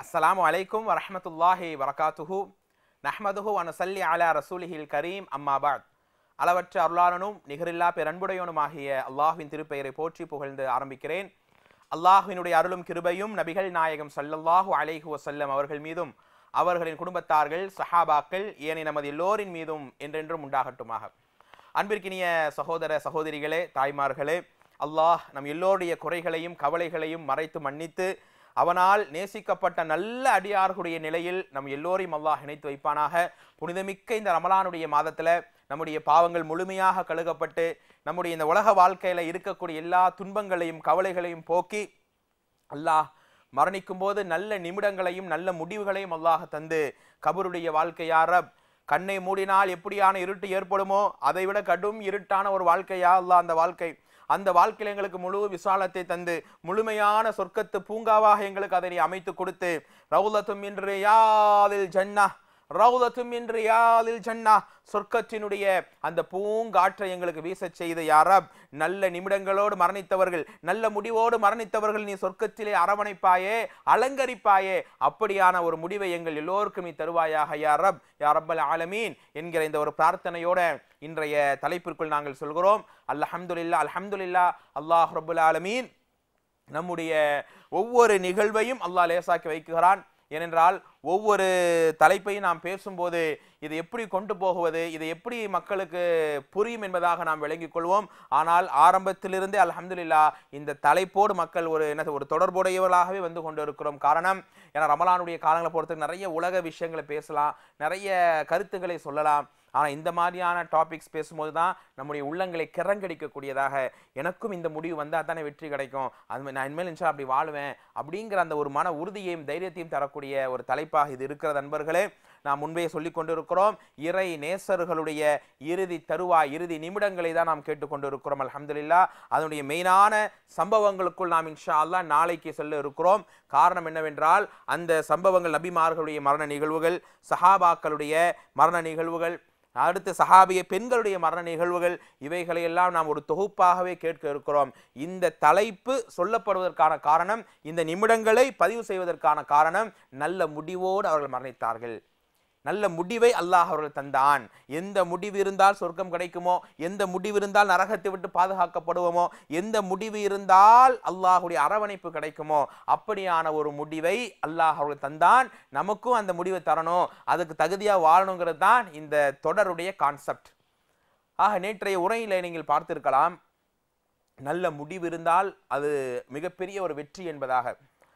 அஸ்ஸலாமு அலைக்கும் வரஹ்மத்துல்லாஹி வரகாத்துஹு நஹ்மதுஹு அனுசல்லி அலா ரசூலிஹில் கரீம் அம்மாபாத் அளவற்ற அருளாளனும் நிகரில்லா பெரன்புடையவனுமாகிய அல்லாஹ்வின் திருப்பெயரை போற்றி புகழ்ந்து ஆரம்பிக்கிறேன் அல்லாஹ்வினுடைய அருளும் கிருபையும் நபிகள் நாயகம் ஸல்லல்லாஹு அலைஹி வஸல்லம் அவர்கள் மீதும் அவர்களின் குடும்பத்தார்கள் சஹாபாக்கள் ஏனைய நமது எல்லோரின் மீதும் என்றென்றும் உண்டாகட்டுமாக அன்பிற்கினிய சகோதர சகோதரிகளே தாய்மார்களே அல்லாஹ் நம் எல்லோருடைய குறைகளையும் கவலைகளையும் மறைத்து மன்னித்து அவனால் நேசிக்கப்பட்ட நல்ல அடியார்களுடைய நிலையில் நம் எல்லோரையும் அல்லாஹ் இணைத்து வைப்பானாக புனிதமிக்க இந்த ரமலானுடைய மாதத்துல நம்முடைய பாவங்கள் முழுமையாக கழுகப்பட்டு நம்முடைய இந்த உலக வாழ்க்கையில இருக்கக்கூடிய எல்லா துன்பங்களையும் கவலைகளையும் போக்கி அல்லாஹ் மரணிக்கும் போது நல்ல நிமிடங்களையும் நல்ல முடிவுகளையும் அல்லாஹ் தந்து கபருடைய வாழ்க்கையா ரப் கண்ணை மூடினால் எப்படியான இருட்டு ஏற்படுமோ அதை விட கடும் இருட்டான ஒரு வாழ்க்கையா அல்லாஹ் அந்த வாழ்க்கை அந்த வாழ்க்கையில் எங்களுக்கு முழு விசாலத்தை தந்து முழுமையான சொர்க்கத்து பூங்காவாக எங்களுக்கு அதை நீ அமைத்து கொடுத்து ரவுலத்தும் இன்று யாதில் ஜன்னா ரவுலத்தும் இன்று யாதில் ஜன்னா சொர்க்கத்தினுடைய அந்த பூங்காற்றை எங்களுக்கு வீசச் செய்து யாரப் நல்ல நிமிடங்களோடு மரணித்தவர்கள் நல்ல முடிவோடு மரணித்தவர்கள் நீ சொர்க்கத்திலே அரவணைப்பாயே அலங்கரிப்பாயே அப்படியான ஒரு முடிவை எங்கள் எல்லோருக்கும் நீ தருவாயாக யா ரப் யா ரப்பல் ஆலமீன் என்கிற இந்த ஒரு பிரார்த்தனையோட இன்றைய தலைப்பிற்குள் நாங்கள் சொல்கிறோம் அல்ஹம்துலில்லா அல்ஹம்துலில்லா அல்லாஹ் ரப்புல் ஆலமீன் நம்முடைய ஒவ்வொரு நிகழ்வையும் அல்லாஹ் லேசாக்கி வைக்கிறான் ஏனென்றால் ஒவ்வொரு தலைப்பையும் நாம் பேசும்போது இது எப்படி கொண்டு போகுவது இது எப்படி மக்களுக்கு புரியும் என்பதாக நாம் விளங்கிக் கொள்வோம் ஆனால் ஆரம்பத்திலிருந்தே அல்ஹம்துலில்லா இந்த தலைப்போடு மக்கள் ஒரு என்ன ஒரு தொடர்புடையவர்களாகவே வந்து கொண்டு இருக்கிறோம் காரணம் ஏன்னா ரமலானுடைய காலங்களை பொறுத்து நிறைய உலக விஷயங்களை பேசலாம் நிறைய கருத்துக்களை சொல்லலாம் ஆனால் இந்த மாதிரியான டாபிக்ஸ் பேசும்போது தான் நம்முடைய உள்ளங்களை கிறங்கடிக்கக்கூடியதாக எனக்கும் இந்த முடிவு வந்தால் தானே வெற்றி கிடைக்கும் அது மாதிரி நான் இனிமேல் இன்ஷா அப்படி வாழுவேன் அப்படிங்கிற அந்த ஒரு மன உறுதியையும் தைரியத்தையும் தரக்கூடிய ஒரு தலைப்பாக இது இருக்கிற நண்பர்களே நாம் முன்பே சொல்லி கொண்டிருக்கிறோம் இறை நேசர்களுடைய இறுதி தருவாய் இறுதி நிமிடங்களை தான் நாம் கேட்டுக்கொண்டிருக்கிறோம் அல்ஹம்துலில்லா அதனுடைய மெயினான சம்பவங்களுக்குள் நாம் இன்ஷா அல்லாஹ் நாளைக்கு செல்ல இருக்கிறோம் காரணம் என்னவென்றால் அந்த சம்பவங்கள் நபிமார்களுடைய மரண நிகழ்வுகள் சஹாபாக்களுடைய மரண நிகழ்வுகள் அடுத்து சஹாபிய பெண்களுடைய மரண நிகழ்வுகள் இவைகளை எல்லாம் நாம் ஒரு தொகுப்பாகவே கேட்க இருக்கிறோம் இந்த தலைப்பு சொல்லப்படுவதற்கான காரணம் இந்த நிமிடங்களை பதிவு செய்வதற்கான காரணம் நல்ல முடிவோடு அவர்கள் மரணித்தார்கள் நல்ல முடிவை அல்லாஹ் அவர்கள் தந்தான் எந்த முடிவு இருந்தால் சொர்க்கம் கிடைக்குமோ எந்த முடிவு இருந்தால் நரகத்தை விட்டு பாதுகாக்கப்படுவோமோ எந்த முடிவு இருந்தால் அல்லாஹுடைய அரவணைப்பு கிடைக்குமோ அப்படியான ஒரு முடிவை அல்லாஹ் அவர்கள் தந்தான் நமக்கும் அந்த முடிவை தரணும் அதுக்கு தகுதியாக வாழணுங்கிறது தான் இந்த தொடருடைய கான்செப்ட் ஆக நேற்றைய உரையில நீங்கள் பார்த்திருக்கலாம் நல்ல முடிவு இருந்தால் அது மிகப்பெரிய ஒரு வெற்றி என்பதாக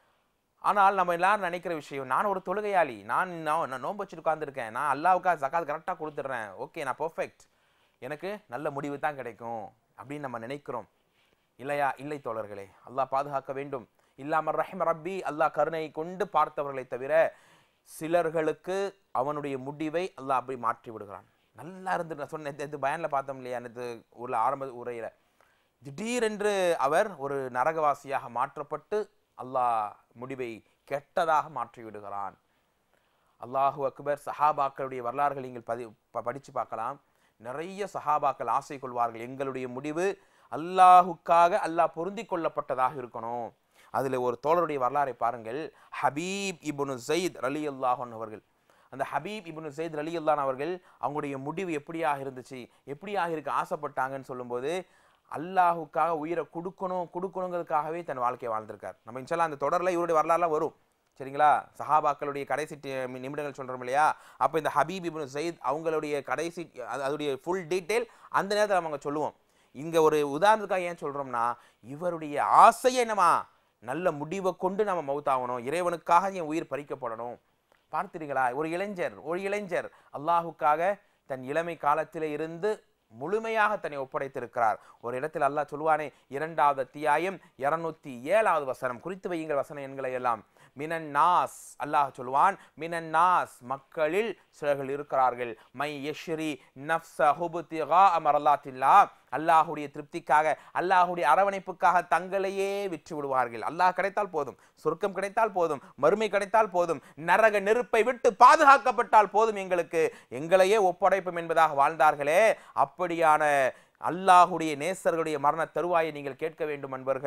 ஆனால் நம்ம எல்லாரும் நினைக்கிற விஷயம் நான் ஒரு தொழுகையாளி நான் நான் நான் நோன்பு வச்சுட்டு உட்காந்துருக்கேன் நான் அல்லாவுக்கா ஜக்காத் கரெக்டாக கொடுத்துட்றேன் ஓகே நான் பர்ஃபெக்ட் எனக்கு நல்ல முடிவு தான் கிடைக்கும் அப்படின்னு நம்ம நினைக்கிறோம் இல்லையா இல்லை தோழர்களே அல்லாஹ் பாதுகாக்க வேண்டும் இல்லாம ரஹ்ம ரப்பி அல்லாஹ் கருணை கொண்டு பார்த்தவர்களை தவிர சிலர்களுக்கு அவனுடைய முடிவை அல்லாஹ் அப்படி மாற்றி விடுகிறான் நல்லா இருந்து நான் சொன்ன இந்த பயனில் பார்த்தோம் இல்லையா நேற்று ஊரில் ஆரம்ப உரையில் திடீரென்று அவர் ஒரு நரகவாசியாக மாற்றப்பட்டு அல்லாஹ் முடிவை கெட்டதாக மாற்றி விடுகிறான் அல்லாஹு அக்பர் சஹாபாக்களுடைய வரலாறுகள் நீங்கள் பதி ப- படிச்சு பார்க்கலாம் நிறைய சஹாபாக்கள் ஆசை கொள்வார்கள் எங்களுடைய முடிவு அல்லாஹுக்காக அல்லாஹ் பொருந்தி கொள்ளப்பட்டதாக இருக்கணும் அதுல ஒரு தோழருடைய வரலாறை பாருங்கள் ஹபீப் இப்னு ஜெயித் ரலி அல்லாஹன் அவர்கள் அந்த ஹபீப் இப்னு ஜெயித் ரலி அல்லான் அவர்கள் அவங்களுடைய முடிவு எப்படியாக இருந்துச்சு எப்படியாக இருக்க ஆசைப்பட்டாங்கன்னு சொல்லும்போது அல்லாஹுக்காக உயிரை கொடுக்கணும் கொடுக்கணுங்கிறதுக்காகவே தன் வாழ்க்கையை வாழ்ந்திருக்கார் நம்ம இன்ஷால்லா அந்த தொடரில் இவருடைய வரலாறுலாம் வரும் சரிங்களா சஹாபாக்களுடைய கடைசி டி- நிமிடங்கள் சொல்கிறோம் இல்லையா அப்போ இந்த ஹபீப் இப்னு சயீத் அவங்களுடைய கடைசி அது- அதோடைய ஃபுல் டீட்டெயில் அந்த நேரத்தில் நம்ம அங்க சொல்லுவோம் இங்கே ஒரு உதாரணத்துக்காக ஏன் சொல்கிறோம்னா இவருடைய ஆசையை என்னமா நல்ல முடிவை கொண்டு நம்ம மவுத்தாகணும் இறைவனுக்காக என் உயிர் பறிக்கப்படணும் பார்த்துறீங்களா ஒரு இளைஞர் ஒரு இளைஞர் அல்லாஹுக்காக தன் இளமை காலத்திலே இருந்து முழுமையாக தன்னை ஒப்படைத்திருக்கிறார் ஒரு இடத்தில் அல்லாஹ் சொல்லுவானே இரண்டாவது அத்தியாயம் இருநூத்தி ஏழாவது வசனம் குறித்து வையுங்கள் வசன எண்களை எல்லாம் மினன் நாஸ் அல்லாஹ் சொல்லுவான் மினன் நாஸ் மக்களில் சிலர்கள் இருக்கிறார்கள் மை யஷ்ரி நஃப்ஸ ஹுபுத்திகா அமரல்லாத்தில்லா அல்லாஹுடைய திருப்திக்காக அல்லாஹுடைய அரவணைப்புக்காக தங்களையே விற்று விடுவார்கள் அல்லாஹ் கிடைத்தால் போதும் சொர்க்கம் கிடைத்தால் போதும் மறுமை கிடைத்தால் போதும் நரக நெருப்பை விட்டு பாதுகாக்கப்பட்டால் போதும் எங்களுக்கு எங்களையே ஒப்படைப்போம் என்பதாக வாழ்ந்தார்களே அப்படியான அல்லாஹுடைய நேசர்களுடைய மரண தருவாயை நீங்கள் கேட்க வேண்டும் அன்பர்களே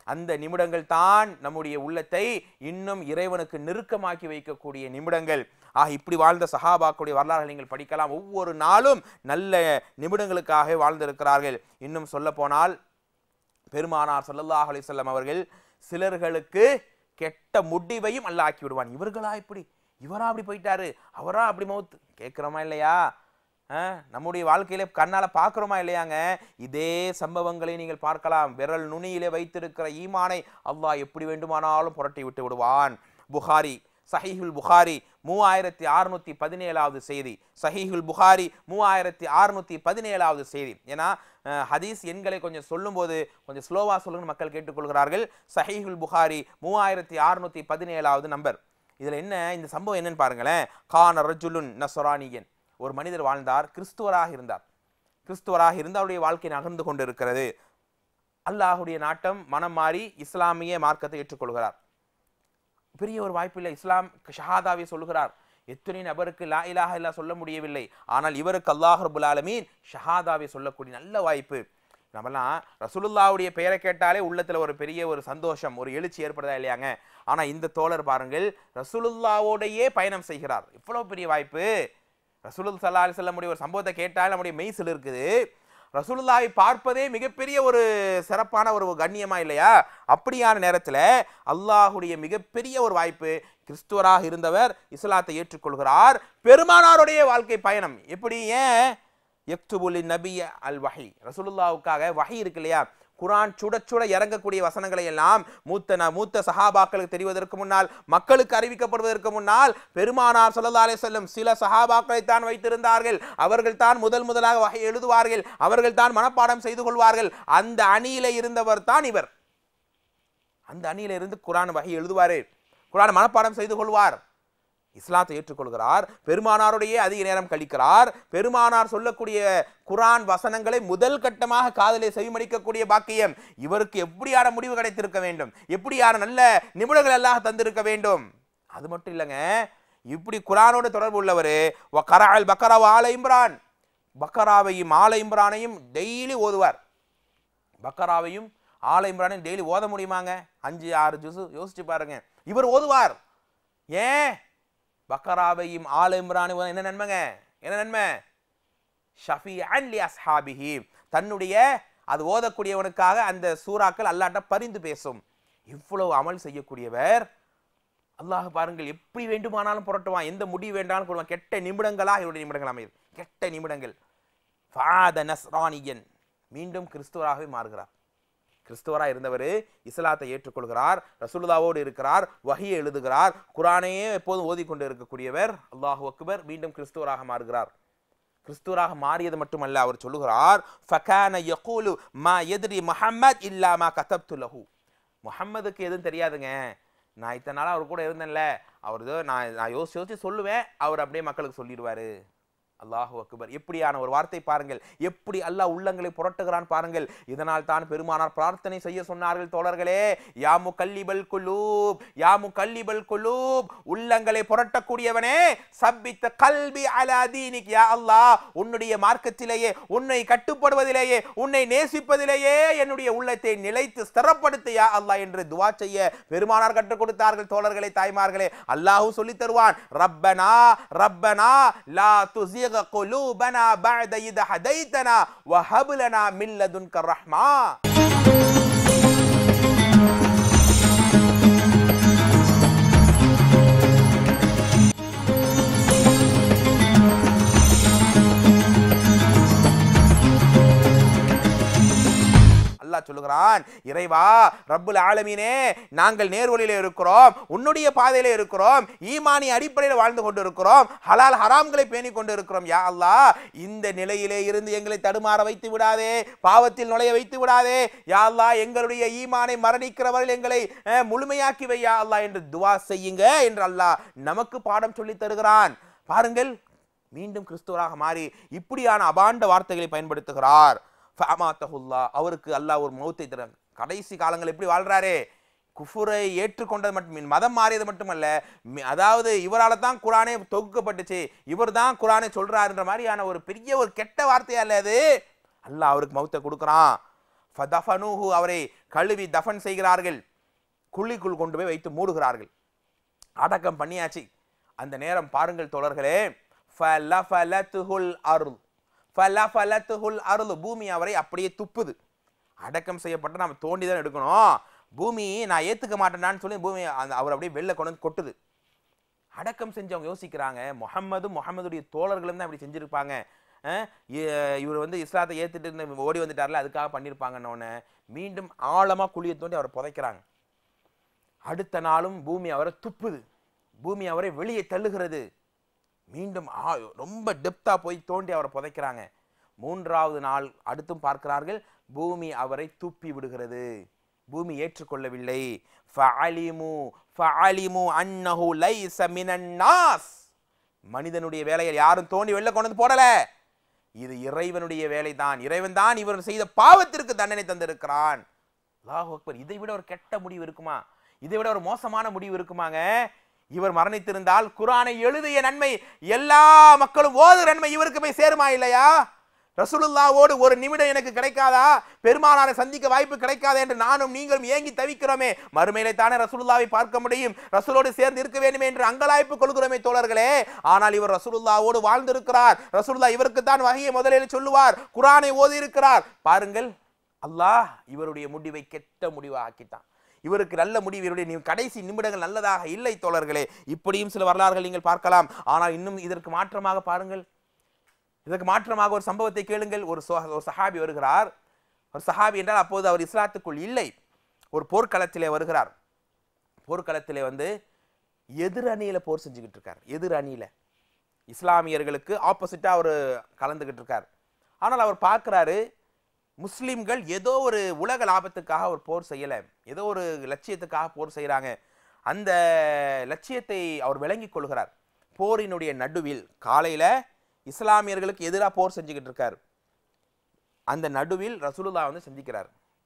அந்த நிமிடங்கள் தான் நம்முடைய உள்ளத்தை இன்னும் இறைவனுக்கு நெருக்கமாக்கி வைக்கக்கூடிய நிமிடங்கள் ஆக இப்படி வாழ்ந்த சஹாபாக்களுடைய வரலாறுகளை நீங்கள் படிக்கலாம் ஒவ்வொரு நாளும் நல்ல நிமிடங்களுக்காக வாழ்ந்திருக்கிறார்கள் இன்னும் சொல்ல போனால் பெருமானார் ஸல்லல்லாஹு அலைஹி வஸல்லம் அவர்கள் சிலர்களுக்கு கெட்ட முடிவையும் அல்லாஹ் ஆக்கி விடுவான் இவர்களா இப்படி இவரா அப்படி போயிட்டாரு அவரா அப்படி மௌத் கேட்குறோமா இல்லையா ஆ, நம்முடைய வாழ்க்கையில கண்ணால பார்க்குறோமா இல்லையாங்க இதே சம்பவங்களை நீங்கள் பார்க்கலாம் விரல் நுனியிலே வைத்திருக்கிற ஈமானை அல்லாஹ் எப்படி வேண்டுமானாலும் புரட்டி விட்டு விடுவான் புகாரி சஹீஹுல் புகாரி மூவாயிரத்தி அறுநூத்தி பதினேழாவது செய்தி சஹீஹுல் புகாரி மூவாயிரத்தி அறுநூத்தி பதினேழாவது செய்தி ஏன்னா அஹ், ஹதீஸ் எண்களை கொஞ்சம் சொல்லும்போது கொஞ்சம் ஸ்லோவா சொல்லுங்க மக்கள் கேட்டுக்கொள்கிறார்கள் சஹீஹுல் புகாரி மூவாயிரத்தி அறுநூத்தி பதினேழாவது நம்பர் இதுல என்ன இந்த சம்பவம் என்னன்னு பாருங்களேன் கான ரஜுலுன் நசரானியன் ஒரு மனிதர் வாழ்ந்தார் கிறிஸ்துவராக இருந்தார் கிறிஸ்துவராக இருந்து அவருடைய வாழ்க்கை நகர்ந்து கொண்டிருக்கிறது அல்லாஹுடைய நாட்டம் மனம் மாறி இஸ்லாமிய மார்க்கத்தை ஏற்றுக்கொள்கிறார் பெரிய ஒரு வாய்ப்பு இல்லை இஸ்லாம் ஷஹாதாவை சொல்லுகிறார் எத்தனை நபருக்கு லா இலாஹ இல்லா சொல்ல முடியவில்லை ஆனால் இவருக்கு அல்லாஹ் ரபுல் ஆலமீன் ஷஹாதாவை சொல்லக்கூடிய நல்ல வாய்ப்பு நம்மலாம் ரசூலுல்லாவுடைய பெயரை கேட்டாலே உள்ளத்துல ஒரு பெரிய ஒரு சந்தோஷம் ஒரு எழுச்சி ஏற்படுதா இல்லையாங்க ஆனா இந்த தோழர் பாருங்கள் ரசூலுல்லாவோடையே பயணம் செய்கிறார் இவ்வளவு பெரிய வாய்ப்பு ரசூலுல் சல்லா அலி சொல்லமுடைய ஒரு சம்பவத்தை கேட்டால் நம்முடைய மெய்சில் இருக்குது ரசூலுல்லாவை பார்ப்பதே மிகப்பெரிய ஒரு சிறப்பான ஒரு கண்ணியமா இல்லையா அப்படியான நேரத்துல அல்லாஹுடைய மிகப்பெரிய ஒரு வாய்ப்பு கிறிஸ்துவராக இருந்தவர் இஸ்லாத்தை ஏற்றுக்கொள்கிறார் பெருமானாருடைய வாழ்க்கை பயணம் எப்படி ஏன் எக்துபுலி நபிய அல் வஹி ரசூலுல்லாவுக்காக வஹி இருக்கு இல்லையா குரான் சுட சுட இறங்கக்கூடிய வசனங்களை எல்லாம் மூத்த ந- மூத்த சஹாபாக்களுக்கு தெரிவதற்கு முன்னால் மக்களுக்கு அறிவிக்கப்படுவதற்கு முன்னால் பெருமானார் ஸல்லல்லாஹு அலைஹி வஸல்லம் சில சஹாபாக்களை தான் வைத்திருந்தார்கள் அவர்கள் தான் முதல் முதலாக வகை எழுதுவார்கள் அவர்கள் தான் மனப்பாடம் செய்து கொள்வார்கள் அந்த அணியில இருந்தவர் தான் இவர் அந்த அணியில இருந்து குரான் வகை எழுதுவாரு குரான் மனப்பாடம் செய்து கொள்வார் இஸ்லாத்தை ஏற்றுக்கொள்கிறார் பெருமானாருடைய அதிக நேரம் கழிக்கிறார் பெருமானார் சொல்லக்கூடிய குரான் வசனங்களை முதல் கட்டமாக காதலை செவிமடிக்கக்கூடிய பாக்கியம் இவருக்கு எப்படியான முடிவு கிடைத்திருக்க வேண்டும் எப்படியான நல்ல நிபுணர்கள் எல்லாம் தந்திருக்க வேண்டும் அது மட்டும் இல்லைங்க இப்படி குரானோடு தொடர்பு உள்ளவர் கரால் பக்கரா ஆல இம்ரான் பக்கராவையும் ஆல இம்ரானையும் டெய்லி ஓதுவார் பக்கராவையும் ஆல இம்ரானையும் டெய்லி ஓத முடியுமாங்க அஞ்சு ஆறு ஜுசு யோசிச்சு பாருங்க இவர் ஓதுவார் ஏன் பக்கராவையும் ஆல இம்ரானையும் ஓத- என்ன நன்மைங்க என்ன நன்மை ஷஃபி அன்லி அஸ்ஹாபிஹி தன்னுடைய அது ஓதக்கூடியவனுக்காக அந்த சூறாக்கள் அல்லாட்ட பரிந்து பேசும் இவ்வளவு அமல் செய்யக்கூடியவர் அல்லாஹ் பாருங்கள் எப்படி வேண்டுமானாலும் புரட்டுவான் எந்த முடிவு வேண்டாலும் கொடுவான் கெட்ட நிமிடங்களா இவருடைய நிமிடங்கள் அமையுது கெட்ட நிமிடங்கள் ஃபாத நஸ்ரானியன் மீண்டும் கிறிஸ்துவராகவே மாறுகிறார் கிறிஸ்துவராக இருந்தவர் இஸ்லாத்தை ஏற்றுக்கொள்கிறார் ரசூலுல்லாவோடு இருக்கிறார் வஹியை எழுதுகிறார் குரானையே எப்போதும் ஓதிக்கொண்டு இருக்கக்கூடியவர் அல்லாஹு அக்பர் மீண்டும் கிறிஸ்துவராக மாறுகிறார் கிறிஸ்துவராக மாறியது மட்டுமல்ல அவர் சொல்லுகிறார் ஃபகான யகூலு மா எதிரி முஹம்மத் இல்லா மா கதப்து லஹு முஹம்மதுக்கு எதுவும் தெரியாதுங்க நான் இத்தனை நாளா அவர் கூட இருந்தேன்ல அவர் ஏதோ நான் நான் யோசிச்சு யோசிச்சு சொல்லுவேன் அவர் அப்படியே மக்களுக்கு சொல்லிடுவாரு அல்லாஹு அக்பர் எப்படியான ஒரு வார்த்தை பாருங்கள் எப்படி அல்லாஹ் உள்ளங்களை புரட்டுகிறான் பாருங்கள் இதனால் தான் பெருமானார் பிரார்த்தனை செய்ய சொன்னார்கள் தோழர்களே யாமு கல்லிபல் குலூப் யாமு கல்லிபல் குலூப் உள்ளங்களை புரட்டக்கூடியவனே சப்பித்த கல்வி அலா தீனிக் யா அல்லாஹ் உன்னுடைய மார்க்கத்திலேயே உன்னை கட்டுப்படுவதிலேயே உன்னை நேசிப்பதிலேயே என்னுடைய உள்ளத்தை நிலைத்து ஸ்திரப்படுத்து யா அல்லாஹ் என்று துவா செய்ய பெருமானார் கற்றுக் கொடுத்தார்கள் தோழர்களே தாய்மார்களே அல்லாஹ்வும் சொல்லி தருவான் ரப்பனா ரப்பனா லா துஸிக குலூபனா பஅத இத ஹதைதனா வஹப் லனா மின் லதுன்க ரஹ்மா அல்லாஹ் சொல்லுகிறான் இறைவா ரப்புல் ஆலமீனே நாங்கள் நேர்வழியில இருக்கிறோம் உன்னுடைய பாதையில இருக்கிறோம் ஈமானி அடிப்படையில் வாழ்ந்து கொண்டு இருக்கிறோம் ஹலால் ஹராம்களை பேணி கொண்டு இருக்கிறோம் யா அல்லாஹ் இந்த நிலையிலே இருந்து எங்களை தடுமாற வைத்து விடாதே பாவத்தில் நுழைய வைத்து விடாதே யா அல்லாஹ் எங்களுடைய ஈமானை மரணிக்கிறவர்கள் எங்களை அஹ், முழுமையாக்கி வை யா அல்லாஹ் என்று துவா செய்யுங்க என்று அல்லாஹ் நமக்கு பாடம் சொல்லி தருகிறான் பாருங்கள் மீண்டும் கிறிஸ்துவராக மாறி இப்படியான அபாண்ட வார்த்தைகளை பயன்படுத்துகிறார் ஃபஅமாத்தஹுல்லா அவருக்கு அல்லாஹ் ஒரு மௌத்தை தர கடைசி காலங்கள் எப்படி வாழ்றாரே குஃபுரை ஏற்றுக்கொண்டது மட்டும் மதம் மாறியது மட்டுமல்ல மி- அதாவது இவரால தான் குரானே தொகுக்கப்பட்டுச்சு இவர் தான் குரானை சொல்றாருன்ற மாதிரியான ஒரு பெரிய ஒரு கெட்ட வார்த்தையா இல்ல அது அல்லாஹ் அவருக்கு மௌத்தை கொடுக்குறான் ஃபதஃபனூஹு அவரை கழுவி தஃபன் செய்கிறார்கள் குழிக்குள் கொண்டு போய் வைத்து மூடுகிறார்கள் அடக்கம் பண்ணியாச்சு அந்த நேரம் பாருங்கள் தோழர்களே ஃபலஃபலத்துஹுல் அருள் ஃபலஃபலத்துஹுல் அருள் பூமி அவரை அப்படியே துப்புது அடக்கம் செய்யப்பட்டு நம்ம தோண்டி தான் எடுக்கணும் பூமி நான் ஏத்துக்க மாட்டேனான்னு சொல்லி பூமி அந்த அவர் அப்படியே வெளில கொண்டு வந்து கொட்டுது அடக்கம் செஞ்சவங்க யோசிக்கிறாங்க முகம்மது முகமதுடைய தோழர்களும் தான் இப்படி செஞ்சிருப்பாங்க அஹ் இ- இவர் வந்து இஸ்லாத்தை ஏத்துட்டு இந்த ஓடி வந்துட்டார்ல அதுக்காக பண்ணியிருப்பாங்கன்னொன்னே மீண்டும் ஆழமா குழியை தோண்டி அவரை புதைக்கிறாங்க அடுத்த நாளும் பூமி அவரை துப்புது பூமி அவரை வெளியே தள்ளுகிறது மீண்டும் ஆ- ரொம்ப டெப்தா போய் தோண்டி அவரை புதைக்கிறாங்க மூன்றாவது நாள் அடுத்தும் பார்க்கிறார்கள் பூமி அவரை துப்பி விடுகிறது பூமி ஏற்றுக்கொள்ளவில்லை ஃபஅலிமு ஃபஅலிமு அன்னஹு லைஸ மினன் நாஸ் மனிதனுடைய வேலையை யாரும் தோண்டி வெளில கொண்டு வந்து போடல இது இறைவனுடைய வேலைதான் இறைவன் தான் இவர் செய்த பாவத்திற்கு தண்டனை தந்திருக்கிறான் அல்லாஹ் அக்பர் இதை விட ஒரு கெட்ட முடிவு இருக்குமா இதை விட ஒரு மோசமான முடிவு இருக்குமாங்க இவர் மரணித்திருந்தால் குரானை எழுதிய நன்மை எல்லா மக்களும் ஓதுற நன்மை இவருக்கு போய் சேருமா இல்லையா ரசூலுல்லாவோடு ஒரு நிமிடம் எனக்கு கிடைக்காதா பெருமானாரை சந்திக்க வாய்ப்பு கிடைக்காதா என்று நானும் நீங்களும் ஏங்கி தவிக்கிறோமே மறுமையிலே தானே ரசூலுல்லாவை பார்க்க முடியும் ரசூலோடு சேர்ந்து இருக்க வேண்டுமே என்று அங்கலாய்ப்பு கொள்கிறோமே தோழர்களே ஆனால் இவர் ரசூலுல்லாவோடு வாழ்ந்திருக்கிறார் ரசூலுல்லா இவருக்கு தான் வகையை முதலில் சொல்லுவார் குரானை ஓதி இருக்கிறார் பாருங்கள் அல்லாஹ் இவருடைய முடிவை கெட்ட முடிவா ஆக்கிட்டான் இவருக்கு நல்ல முடிவு இவருடைய நி- கடைசி நிமிடங்கள் நல்லதாக இல்லை தோழர்களே இப்படியும் சில வரலாறுகள் நீங்கள் பார்க்கலாம் ஆனால் இன்னும் இதற்கு மாற்றமாக பாருங்கள் இதற்கு மாற்றமாக ஒரு சம்பவத்தை கேளுங்கள் ஒரு சோ- ஒரு சஹாபி வருகிறார் ஒரு சஹாபி என்றால் அப்போது அவர் இஸ்லாத்துக்குள் இல்லை ஒரு போர்க்களத்திலே வருகிறார் போர்க்களத்திலே வந்து எதிர் அணியில போர் செஞ்சுக்கிட்டு இருக்கார் எதிர் அணியில இஸ்லாமியர்களுக்கு ஆப்போசிட்டா அவர் கலந்துகிட்டு இருக்கார் ஆனால் அவர் பார்க்குறாரு முஸ்லிம்கள் ஏதோ ஒரு உலக லாபத்துக்காக ஒரு போர் செய்யலை ஏதோ ஒரு லட்சியத்துக்காக போர் செய்கிறாங்க அந்த லட்சியத்தை அவர் விளங்கிக் கொள்கிறார் போரினுடைய நடுவில் காலையில இஸ்லாமியர்களுக்கு எதிராக போர் செஞ்சுக்கிட்டு இருக்கார் அந்த நடுவில் ரசூலுல்லாஹ் வந்து சந்திக்கிறார்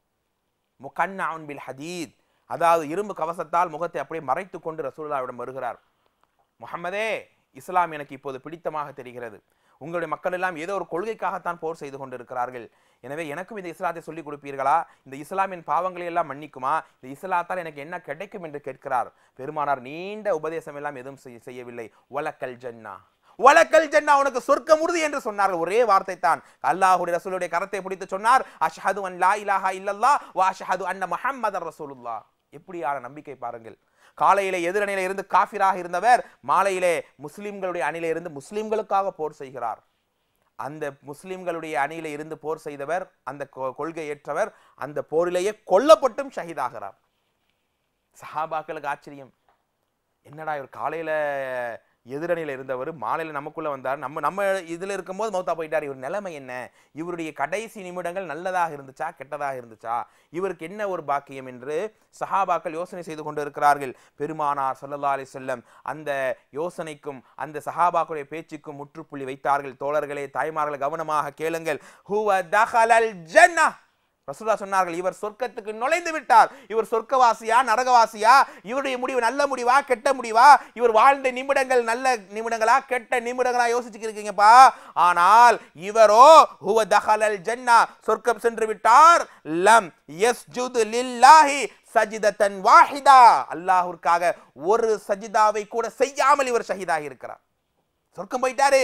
முகன்னாவுன் பில் ஹதீத் அதாவது இரும்பு கவசத்தால் முகத்தை அப்படியே மறைத்து கொண்டு ரசூலுல்லாவிடம் வருகிறார் முஹம்மதே இஸ்லாம் எனக்கு இப்போது பிடித்தமாக தெரிகிறது உங்களுடைய மக்கள் எல்லாம் ஏதோ ஒரு கொள்கைக்காகத்தான் போர் செய்து கொண்டிருக்கிறார்கள் எனவே எனக்கும் இந்த இஸ்லாத்தை சொல்லிக் கொடுப்பீர்களா இந்த இஸ்லாமின் பாவங்களை எல்லாம் மன்னிக்குமா இந்த இஸ்லாத்தால் எனக்கு என்ன கிடைக்கும் என்று கேட்கிறார் பெருமானார் நீண்ட உபதேசம் எல்லாம் எதுவும் செய்ய- செய்யவில்லை வலக்கல் ஜன்னா வலக்கல் ஜன்னா உனக்கு சொர்க்கம் உறுதி என்று சொன்னார்கள் ஒரே வார்த்தை தான் அல்லாஹுடைய ரசூலுடைய கரத்தை பிடித்து சொன்னார் அஷ்ஹது அன் லா இலாஹா இல்லல்லாஹ் வ அஷ்ஹது அன்ன முஹம்மதர் ரசூலுல்லாஹ் எப்படியான நம்பிக்கை பாருங்கள் காலையிலே எதிரணியில இருந்து காஃபிராக இருந்தவர் மாலையிலே முஸ்லிம்களுடைய அணியில இருந்து முஸ்லிம்களுக்காக போர் செய்கிறார் அந்த முஸ்லிம்களுடைய அணியில இருந்து போர் செய்தவர் அந்த கொ- கொள்கை ஏற்றவர் அந்த போரிலேயே கொல்லப்பட்டும் ஷஹீதாகிறார் சஹாபாக்களுக்கு ஆச்சரியம் என்னடா இவர் காலையில எதிரணியில இருந்தவர் மாலையில நமக்குள்ள வந்தார் நம்ம நம்ம இதுல இருக்கும்போது மௌத்தா போயிட்டார் இவர் நிலைமை என்ன இவருடைய கடைசி நிமிடங்கள் நல்லதாக இருந்துச்சா கெட்டதாக இருந்துச்சா இவருக்கு என்ன ஒரு பாக்கியம் என்று சஹாபாக்கள் யோசனை செய்து கொண்டு இருக்கிறார்கள் பெருமானார் ஸல்லல்லாஹு அலைஹி வஸல்லம் அந்த யோசனைக்கும் அந்த சஹாபாக்களுடைய பேச்சுக்கும் முற்றுப்புள்ளி வைத்தார்கள் தோழர்களே தாய்மார்கள் கவனமாக கேளுங்கள் ஹுவ தஹலல் ஜன்னah ரசூலா சொன்னார்கள் இவர் சொர்க்கத்துக்கு நுழைந்து விட்டார் இவர் சொர்க்கவாசியா நரகவாசியா இவருடைய முடிவு நல்ல முடிவா கெட்ட முடிவா இவர் வாழ்ந்த நிமிடங்கள் நல்ல நிமிடங்களா கெட்ட நிமிடங்களா யோசிச்சுட்டு இருக்கீங்கப்பா ஆனால் இவரோ ஹுவ தஹலல் ஜன்னா சொர்க்கம் சென்று விட்டார் லம் யஸ்ஜுது லில்லாஹி சஜிதத்தன் வாஹிதா அல்லாஹ்விற்காக ஒரு சஜிதாவை கூட செய்யாமல் இவர் ஷஹீதாகி இருக்கிறார் சொர்க்கம் போயிட்டாரு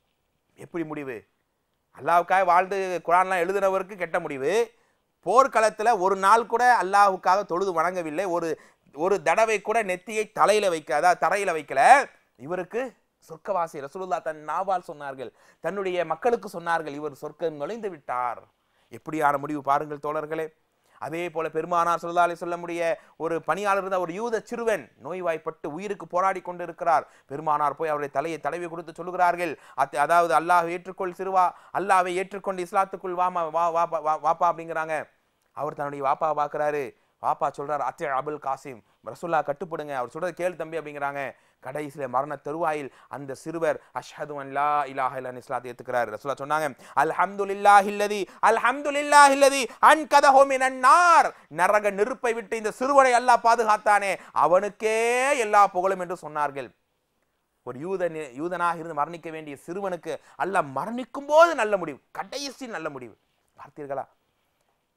எப்படி முடிவு அல்லாஹ்வுக்காக வாழ்ந்து குரான்லாம் எழுதினவருக்கு கெட்ட முடிவு போர்க்களத்துல ஒரு நாள் கூட அல்லாஹ்வுக்காக தொழுது வணங்கவில்லை ஒரு ஒரு தடவை கூட நெத்தியை தலையில வைக்க அதாவது தரையில வைக்கல இவருக்கு சொர்க்கவாசி ரசூலுல்லாஹ் தன் நாவால் சொன்னார்கள் தன்னுடைய மக்களுக்கு சொன்னார்கள் இவர் சொர்க்கம் நுழைந்து விட்டார் எப்படியான முடிவு பாருங்கள் தோழர்களே அதே போல பெருமானார் ஸல்லல்லாஹு அலைஹி சொல்லமுடைய ஒரு பணியாளர் இருந்த ஒரு யூத சிறுவன் நோய்வாய்ப்பட்டு உயிருக்கு போராடி கொண்டிருக்கிறார் பெருமானார் போய் அவருடைய தலையை தடவி கொடுத்து சொல்லுகிறார்கள் அத்- அதாவது அல்லாஹ் ஏற்றுக்கொள் சிறுவா அல்லாஹ்வை ஏற்றுக்கொண்டு இஸ்லாத்துக்குள் வாமா வா வாப்பா வா- வாப்பா அப்படிங்கிறாங்க அவர் தன்னுடைய வாப்பா பார்க்கறாரு வாப்பா சொல்றாரு அத்தே அபுல் காசிம் ரசூல்லா கட்டுப்படுங்க அவர் சொல்றது கேள் தம்பி அப்படிங்கிறாங்க கடைசியில மரண தருவாயில் அந்த சிறுவர் அஷ்ஹது அன் லா இலாஹ இல்லல்லாஹ் இஸ்லாத்தை ஏத்துக்கிறார் ரசூலா சொன்னாங்க அல்ஹம்துலில்லாஹி இல்லதி அல்ஹம்துலில்லாஹி இல்லதி அன்கதஹு மினன் நார் நரக நெருப்பை விட்டு இந்த சிறுவனை அல்லாஹ் பாதுகாத்தானே அவனுக்கே எல்லா புகழும் என்று சொன்னார்கள் ஒரு யூதன் யூதனாக இருந்து மரணிக்க வேண்டிய சிறுவனுக்கு அல்லாஹ் மரணிக்கும் போது நல்ல முடிவு கடைசி நல்ல முடிவு பார்த்தீர்களா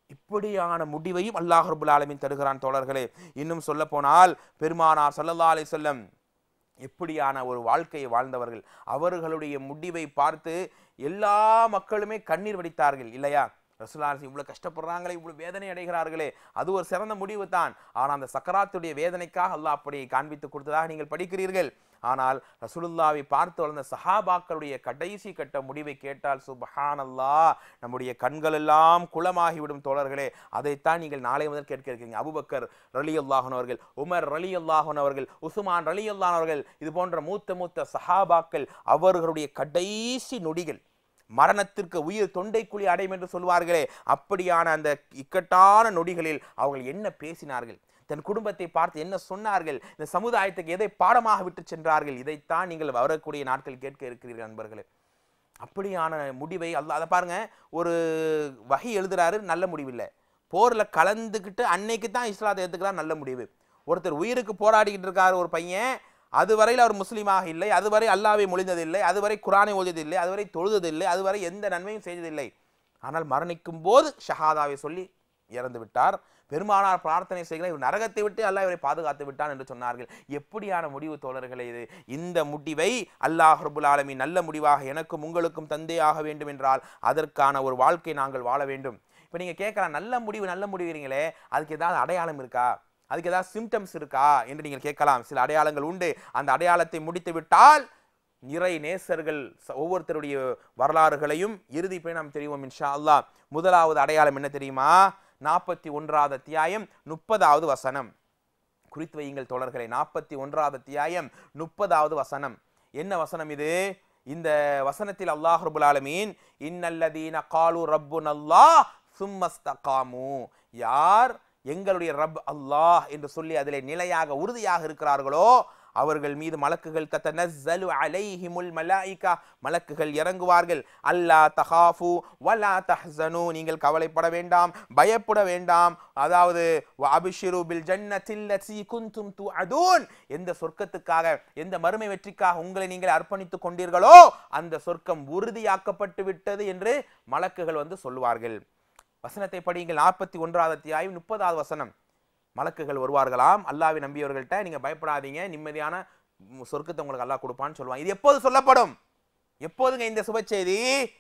இப்படியான முடிவையும் அல்லாஹ் ரபுல் ஆலமீன் தருகிறான் தோழர்களே இன்னும் சொல்ல போனால் பெருமானார் ஸல்லல்லாஹு அலைஹி வஸல்லம் எப்படியான ஒரு வாழ்க்கையை வாழ்ந்தவர்கள் அவர்களுடைய முடிவை பார்த்து எல்லா மக்களுமே கண்ணீர் வடித்தார்கள் இல்லையா ரசூலாசி இவ்வளவு கஷ்டப்படுறாங்களே இவ்வளவு வேதனை அடைகிறார்களே அது ஒரு சிறந்த முடிவு தான் ஆனால் அந்த சக்கராத்துடைய வேதனைக்காக அல்லாஹ் அப்படி காண்பித்து கொடுத்ததாக நீங்கள் படிக்கிறீர்கள் ஆனால் ரசூலுல்லாவை பார்த்து வளர்ந்த சஹாபாக்களுடைய கடைசி கட்ட முடிவை கேட்டால் சுபஹானல்லா நம்முடைய கண்கள் எல்லாம் குளமாகிவிடும் தோழர்களே அதைத்தான் நீங்கள் நாளை முதல் கேட்க இருக்கீங்க அபுபக்கர் ரலி அல்லாஹன் அவர்கள் உமர் ரலி அல்லாஹன் அவர்கள் உஸ்மான் ரலி அல்லாஹன் அவர்கள் இது போன்ற மூத்த மூத்த சஹாபாக்கள் அவர்களுடைய கடைசி நொடிகள் மரணத்திற்கு உயிர் தொண்டைக்குழி அடையும் என்று சொல்வார்களே அப்படியான அந்த இக்கட்டான நொடிகளில் அவர்கள் என்ன பேசினார்கள் தன் குடும்பத்தை பார்த்து என்ன சொன்னார்கள் இந்த சமுதாயத்துக்கு எதை பாடமாக விட்டு சென்றார்கள் இதைத்தான் நீங்கள் வரக்கூடிய நாட்கள் கேட்க இருக்கிறீர்கள் நண்பர்களே அப்படியான முடிவை அல்ல அதை பாருங்க ஒரு வகை எழுதுறாரு நல்ல முடிவில்லை போர்ல கலந்துக்கிட்டு அன்னைக்கு தான் இஸ்லாத்தை ஏத்துக்கிறார் நல்ல முடிவு ஒருத்தர் உயிருக்கு போராடிக்கிட்டு இருக்காரு ஒரு பையன் அதுவரையில் அவர் முஸ்லீமாக இல்லை அதுவரை அல்லாவை மொழிந்ததில்லை அதுவரை குரானை ஓதியதில்லை அதுவரை தொழுததில்லை அதுவரை எந்த நன்மையும் செய்ததில்லை ஆனால் மரணிக்கும் போது ஷஹாதாவை சொல்லி இறந்து விட்டார் பெருமானார் பிரார்த்தனை செய்கிற இவர் நரகத்தை விட்டு அல்லாஹ் இவரை பாதுகாத்து விட்டான் என்று சொன்னார்கள் எப்படியான முடிவு தோழர்களே இது இந்த முடிவை அல்லாஹ் ரபுல் ஆலமீன் நல்ல முடிவாக எனக்கும் உங்களுக்கும் தந்தே ஆக வேண்டும் என்றால் அதற்கான ஒரு வாழ்க்கை நாங்கள் வாழ வேண்டும் இப்போ நீங்கள் கேட்கலாம் நல்ல முடிவு நல்ல முடிவுறீங்களே அதுக்கு ஏதாவது அடையாளம் இருக்கா அதுக்கு ஏதாவது சிம்டம்ஸ் இருக்கா என்று நீங்கள் கேட்கலாம் சில அடையாளங்கள் உண்டு அந்த அடையாளத்தை முடித்து விட்டால் இறை நேசர்கள் ச- ஒவ்வொருத்தருடைய வரலாறுகளையும் இறுதி போய் நாம் தெரிவோம் இன்ஷா அல்லாஹ் முதலாவது அடையாளம் என்ன தெரியுமா நாற்பத்தி ஒன்றாவது அத்தியாயம் முப்பதாவது வசனம் குறித்து வையுங்கள் தோழர்களே நாற்பத்தி ஒன்றாவது அத்தியாயம் முப்பதாவது வசனம் என்ன வசனம் இது இந்த வசனத்தில் அல்லாஹ் ரபுல் ஆலமீன் இன்னல்லதீன காலு ரப்புன் அல்லாஹ் சும்மஸ்தகாமு யார் எங்களுடைய ரப் அல்லாஹ் என்று சொல்லி அதிலே நிலையாக உறுதியாக இருக்கிறார்களோ அவர்கள் மீது மலக்குகள் தத்தனஸ்ஸலு அலைஹிமுல் மலாயிகா மலக்குகள் இறங்குவார்கள் அல்லா தஹாஃபு வலா தஹ்சனு நீங்கள் கவலைப்பட வேண்டாம் பயப்பட வேண்டாம் அதாவது அபிஷிரு பில் ஜன்னத்தில் லத்தி குந்தும் துஅதூன் எந்த சொர்க்கத்துக்காக எந்த மறுமை வெற்றிக்காக உங்களை நீங்கள் அர்ப்பணித்துக் கொண்டீர்களோ அந்த சொர்க்கம் உறுதியாக்கப்பட்டு விட்டது என்று மலக்குகள் வந்து சொல்லுவார்கள் வசனத்தை படியுங்கள் நாற்பத்தி ஒன்றாவது அத்தியாயம் முப்பதாவது வசனம் மலக்குகள் வருவார்களாம் அல்லாவை நம்பியவர்கள்ட்ட நீங்க பயப்படாதீங்க நிம்மதியான ம், சொர்க்கத்தை உங்களுக்கு அல்லாஹ் கொடுப்பான்னு சொல்லுவாங்க இது எப்போது சொல்லப்படும் எப்போதுங்க இந்த சுப செய்தி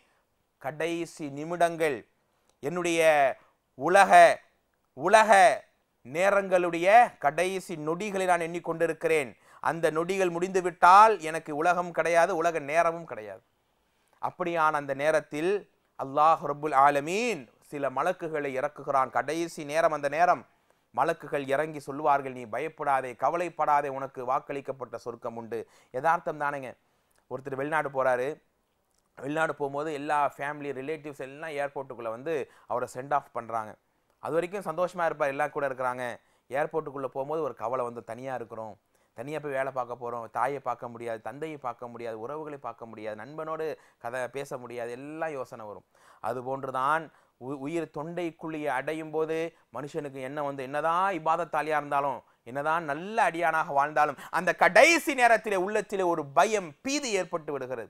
கடைசி நிமிடங்கள் என்னுடைய உலக உலக நேரங்களுடைய கடைசி நொடிகளை நான் எண்ணிக்கொண்டிருக்கிறேன் அந்த நொடிகள் முடிந்துவிட்டால் எனக்கு உலகம் கிடையாது உலக நேரமும் கிடையாது அப்படியான அந்த நேரத்தில் அல்லாஹ் ரப்புல் ஆலமீன் சில மலக்குகளை இறக்குகிறான் கடைசி நேரம் அந்த நேரம் மலக்குகள் இறங்கி சொல்லுவார்கள் நீ பயப்படாதே கவலைப்படாதே உனக்கு வாக்களிக்கப்பட்ட சொர்க்கம் உண்டு யதார்த்தம் தானேங்க ஒருத்தர் வெளிநாடு போறாரு வெளிநாடு போகும்போது எல்லா ஃபேமிலி ரிலேட்டிவ்ஸ் எல்லாம் ஏர்போர்ட்டுக்குள்ளே வந்து அவரை சென்ட் ஆஃப் பண்ணுறாங்க அது வரைக்கும் சந்தோஷமாக இருப்பார் எல்லாம் கூட இருக்கிறாங்க ஏர்போர்ட்டுக்குள்ளே போகும்போது ஒரு கவலை வந்து தனியாக இருக்கிறோம் தனியாக போய் வேலை பார்க்க போகிறோம் தாயை பார்க்க முடியாது தந்தையை பார்க்க முடியாது உறவுகளை பார்க்க முடியாது நண்பனோடு கதை பேச முடியாது எல்லாம் யோசனை வரும் அது போன்றுதான் உ- உயிர் தொண்டைக்குழியை அடையும் போது மனுஷனுக்கு என்ன வந்து என்னதான் இபாதத்தாலியா இருந்தாலும் என்னதான் நல்ல அடியானாக வாழ்ந்தாலும் அந்த கடைசி நேரத்திலே உள்ளத்திலே ஒரு பயம் பீதி ஏற்பட்டு விடுகிறது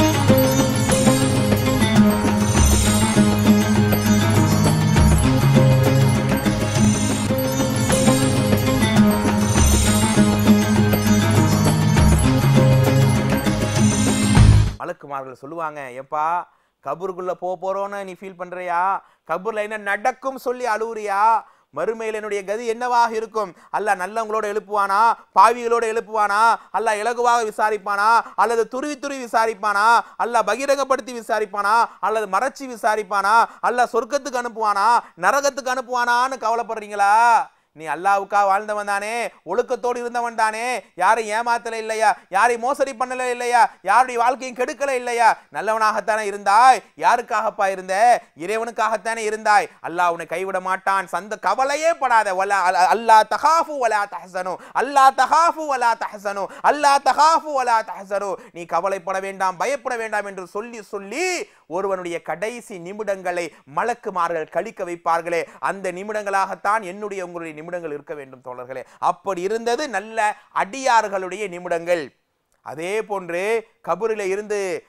மலக்குமார்கள் சொல்லுவாங்க ஏப்பா கபூருக்குள்ள போக போறோன்னு நீ ஃபீல் பண்றியா கபூர்ல என்ன நடக்கும் சொல்லி அழுவுறியா மறுமையில் என்னுடைய கதி என்னவாக இருக்கும் அல்லாஹ் நல்லவங்களோட எழுப்புவானா பாவிகளோட எழுப்புவானா அல்லாஹ் இலகுவாக விசாரிப்பானா அல்லது துருவி துருவி விசாரிப்பானா அல்லாஹ் பகிரங்கப்படுத்தி விசாரிப்பானா அல்லது மறைச்சி விசாரிப்பானா அல்லாஹ் சொர்க்கத்துக்கு அனுப்புவானா நரகத்துக்கு அனுப்புவானான்னு கவலைப்படுறீங்களா நீ அல்லாவுக்கா வாழ்ந்தவன் தானே ஒழுக்கத்தோடு இருந்தவன் தானே யாரை ஏமாத்தல இல்லையா யாரை மோசடி பண்ணல இல்லையா யாருடைய வாழ்க்கையும் கெடுக்கல இல்லையா நல்லவனாகத்தானே இருந்தாய் யாருக்காகப்பா இருந்த இறைவனுக்காகத்தானே இருந்தாய் அல்லாஹ் உன்னை கைவிட மாட்டான் சந்த கவலையே படாத வலா அல்- அல்லா தகாஃபு வலா தஹசனு அல்லா தகாஃபு வலா தஹசனு அல்லா தகாஃபு வலா தஹசனு நீ கவலைப்பட வேண்டாம் பயப்பட வேண்டாம் என்று சொல்லி சொல்லி ஒருவனுடைய கடைசி நிமிடங்களை மலக்குமார்கள் கழிக்க வைப்பார்களே அந்த நிமிடங்களாகத்தான் என்னுடைய உங்களுடைய நிமிடங்கள் இருக்க வேண்டும் தோழர்களே அப்படி இருந்தது நல்ல அடியார்களுடைய நிமிடங்கள் அதே போன்று கபூரில் இருந்து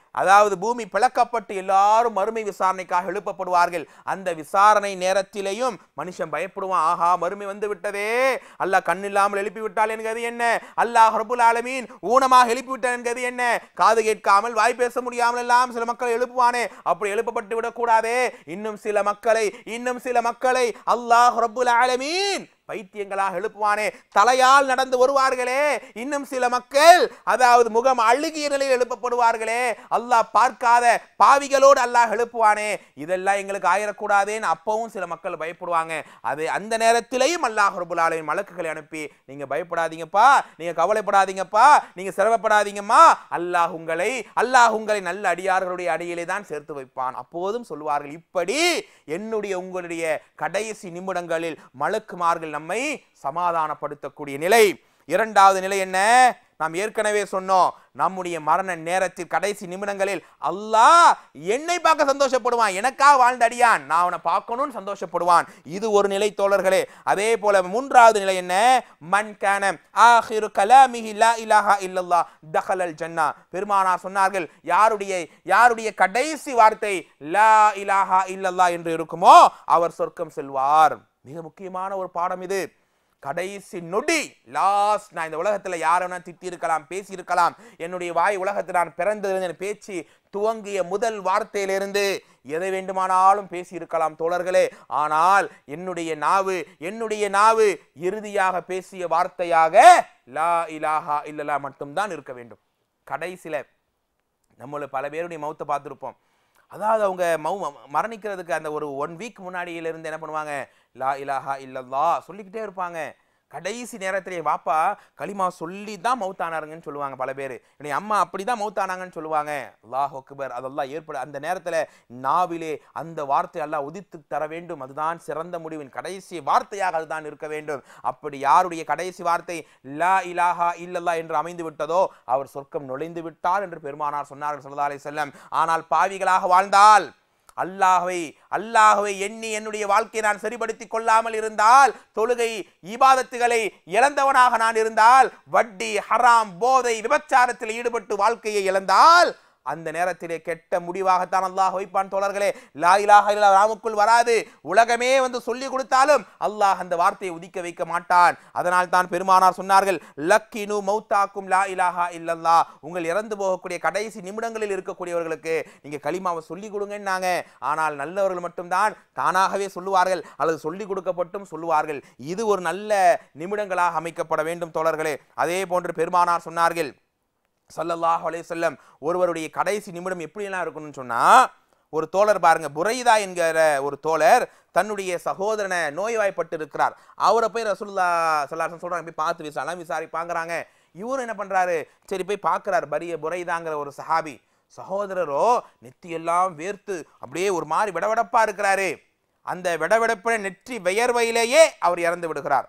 அதாவது பூமி பிளக்கப்பட்டு எல்லாரும் மறுமை விசாரணைக்காக எழுப்பப்படுவார்கள் அந்த விசாரணை நேரத்திலேயும் மனுஷன் பயப்படுவான் ஆஹா மறுமை வந்து விட்டதே அல்லாஹ் கண்ணில்லாமல் எழுப்பி விட்டால் என்கிறது என்ன அல்லாஹ் ரபுல் ஆலமீன் ஊனமாக எழுப்பி விட்டான் என்கிறது என்ன காது கேட்காமல் வாய் பேச முடியாமல் எல்லாம் சில மக்கள் எழுப்புவானே அப்படி எழுப்பப்பட்டு விடக்கூடாதே இன்னும் சில மக்களை இன்னும் சில மக்களை அல்லாஹ் ரபுல் ஆலமீன் பைத்தியங்களாக எழுப்புவானே தலையால் நடந்து வருவார்களே இன்னும் சில மக்கள் அதாவது முகம் அழுகிய நிலையில் எழுப்பப்படுவார்களே அல்லாஹ் பார்க்காத பாவிகளோடு அல்லாஹ் எழுப்புவானே இதெல்லாம் எங்களுக்கு ஆயிடக்கூடாதேன்னு அப்பவும் சில மக்கள் பயப்படுவாங்க அது அந்த நேரத்திலேயும் அல்லாஹ் ரபுல் ஆலமின் மலக்குகளை அனுப்பி நீங்க பயப்படாதீங்கப்பா நீங்க கவலைப்படாதீங்கப்பா நீங்க சிரமப்படாதீங்கம்மா அல்லாஹ் உங்களை அல்லாஹ் உங்களை நல்ல அடியார்களுடைய அடியிலே தான் சேர்த்து வைப்பான் அப்போதும் சொல்லுவார்கள் இப்படி என்னுடைய உங்களுடைய கடைசி நிமிடங்களில் மலக்குமார்கள் நம்மை சமாதானப்படுத்தக்கூடிய நிலை இரண்டாவது நிலை என்ன நாம் ஏற்கனவே சொன்னோம் நம்முடைய மரண நேரத்தில் கடைசி நிமிடங்களில் அல்லாஹ் என்னை பார்க்க சந்தோஷப்படுவான் எனக்காக வாழ்ந்த அடியான் நான் அவனை பார்க்கணும்னு சந்தோஷப்படுவான் இது ஒரு நிலை தோழர்களே அதே போல மூன்றாவது நிலை என்ன மன் கான ஆஹிரு கலாமிஹி லா இலாஹா இல்லல்லாஹ் தஹலல் ஜன்னா பெருமானார் சொன்னார்கள் யாருடைய யாருடைய கடைசி வார்த்தை லா இலாஹா இல்லல்லாஹ் என்று இருக்குமோ அவர் சொர்க்கம் செல்வார் மிக முக்கியமான ஒரு பாடம் இது கடைசி நொடி லாஸ்ட் நான் இந்த உலகத்துல யாரை வேணா திட்டி இருக்கலாம் பேசி இருக்கலாம் என்னுடைய வாய் உலகத்தில் நான் பிறந்ததிலிருந்து என் பேச்சு துவங்கிய முதல் வார்த்தையிலிருந்து எதை வேண்டுமானாலும் பேசி இருக்கலாம் தோழர்களே ஆனால் என்னுடைய நாவு என்னுடைய நாவு இறுதியாக பேசிய வார்த்தையாக லா இலாஹா இல்லலா மட்டும்தான் இருக்க வேண்டும் கடைசில நம்மள பல பேருடைய மௌத்தை பார்த்துருப்போம் அதாவது அவங்க மௌ மரணிக்கிறதுக்கு அந்த ஒரு ஒன் வீக் முன்னாடியில இருந்து என்ன பண்ணுவாங்க லா இலாஹா இல்லல்லா சொல்லிக்கிட்டே இருப்பாங்க கடைசி நேரத்திலே வாப்பா களிமா சொல்லி தான் மௌத்தானாருங்கன்னு சொல்லுவாங்க பல பேர் என்னுடைய அம்மா அப்படி தான் மௌத்தானாங்கன்னு சொல்லுவாங்க அல்லாஹ் அக்பர் அதெல்லாம் ஏற்பட அந்த நேரத்தில் நாவிலே அந்த வார்த்தை அல்லாஹ் உதித்து தர வேண்டும் அதுதான் சிறந்த முடிவின் கடைசி வார்த்தையாக அதுதான் இருக்க வேண்டும் அப்படி யாருடைய கடைசி வார்த்தை லா இலாஹா இல்லல்லா என்று அமைந்து விட்டதோ அவர் சொர்க்கம் நுழைந்து விட்டார் என்று பெருமானார் சொன்னார்கள் ஸல்லல்லாஹு அலைஹி வஸல்லம் ஆனால் பாவிகளாக வாழ்ந்தால் அல்லாஹ்வை அல்லாஹ்வை எண்ணி என்னுடைய வாழ்க்கையை நான் சரிபடுத்திக் கொள்ளாமல் இருந்தால் தொழுகை ஈபாதத்துகளை இழந்தவனாக நான் இருந்தால் வட்டி ஹராம் போதை விபச்சாரத்தில் ஈடுபட்டு வாழ்க்கையை இழந்தால் அந்த நேரத்திலே கெட்ட முடிவாகத்தான் அல்லாஹ் வைப்பான் தோழர்களே லா இலாஹ இல்லா ராமுக்குள் வராது உலகமே வந்து சொல்லி கொடுத்தாலும் அல்லாஹ் அந்த வார்த்தையை உதிக்க வைக்க மாட்டான் அதனால் தான் பெருமானார் சொன்னார்கள் லக்கினு மௌத்தாக்கும் லா இலாஹா இல்லல்லா உங்கள் இறந்து போகக்கூடிய கடைசி நிமிடங்களில் இருக்கக்கூடியவர்களுக்கு நீங்க களிமாவை சொல்லி கொடுங்கன்னாங்க ஆனால் நல்லவர்கள் மட்டும்தான் தானாகவே சொல்லுவார்கள் அல்லது சொல்லி கொடுக்கப்பட்டும் சொல்லுவார்கள் இது ஒரு நல்ல நிமிடங்களாக அமைக்கப்பட வேண்டும் தோழர்களே அதே போன்று பெருமானார் சொன்னார்கள் ஸல்லல்லாஹு அலைஹி வஸல்லம் ஒருவருடைய கடைசி நிமிடம் எப்படியெல்லாம் இருக்கணும்னு சொன்னா ஒரு தோழர் பாருங்க புரைதா என்கிற ஒரு தோழர் தன்னுடைய சகோதரனை நோய்வாய்ப்பட்டு இருக்கிறார் அவரை போய் ரசூலுல்லா சொல்லாசன் சொல்றாங்க போய் பார்த்து விசாரம் விசாரிப்பாங்கிறாங்க இவரும் என்ன பண்றாரு சரி போய் பார்க்கறாரு பரிய புரைதாங்கிற ஒரு சஹாபி சகோதரரோ நெத்தியெல்லாம் வேர்த்து அப்படியே ஒரு மாதிரி விடவிடப்பா இருக்கிறாரு அந்த விடவிடப்பின நெற்றி வியர்வையிலேயே அவர் இறந்து விடுகிறார்